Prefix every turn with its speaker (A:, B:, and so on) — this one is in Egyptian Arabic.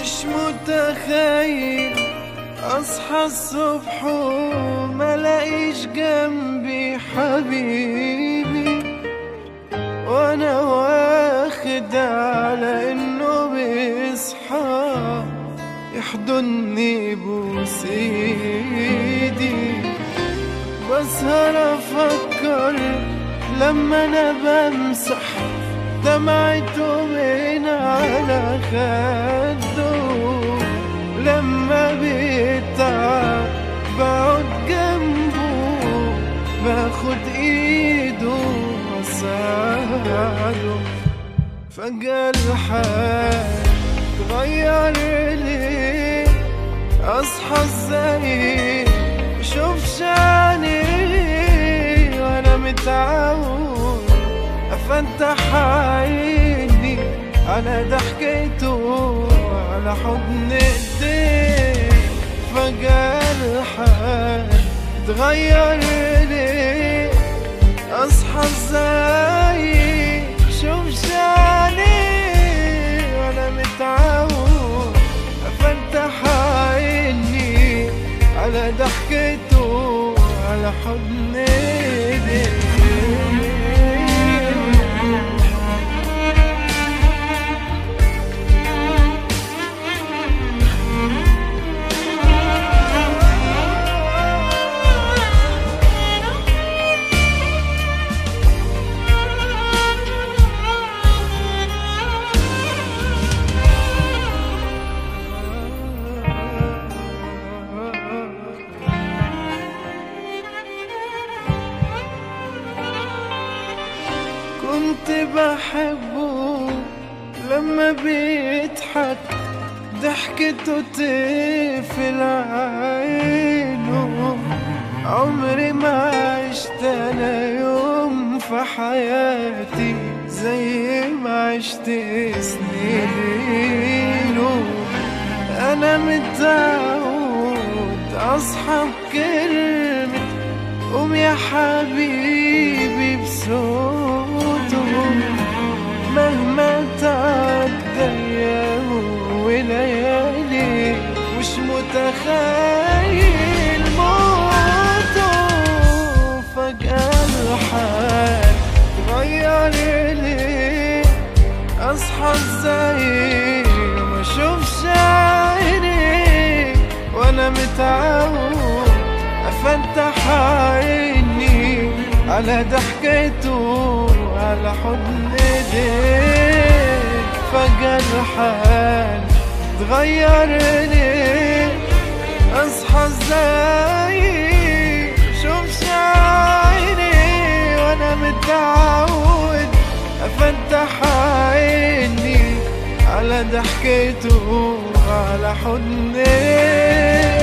A: مش متخيل اصحى الصبح وما لاقيش جنبي حبيبي وانا واخد على انه بيصحى يحضني بوس ايدي بسهر افكر لما انا بمسح دمعته من على خده لما بيتعب بقعد جنبه باخد ايده واساعده فجأة الحال اتغير ليه اصحى ازاي اشوف شاني وانا متعود افتح عيني على ضحكته على حضن ايديه فجأة الحال اتغير ليه اصحى ازاي شوف شاني وانا متعود افتح عيني على ضحكته على حضن ايديه كنت بحبه لما بيضحك ضحكته تقفل عينه عمري ما عشت انا يوم في حياتي زي ما عشت سنينه انا متعود اصحى بكلمة قوم يا حبيبي بصوته مهما تعدى ايام وليالي مش متخيل موته فجأة الحال اتغير ليه اصحى ازاي ما اشوفش عيني وانا متعود افتح عيني على ضحكته على حضن ايديه فجأة الحال اتغير ليه اصحى ازاي شوف عيني وانا متعود افتح عيني على ضحكته على حضن ايديه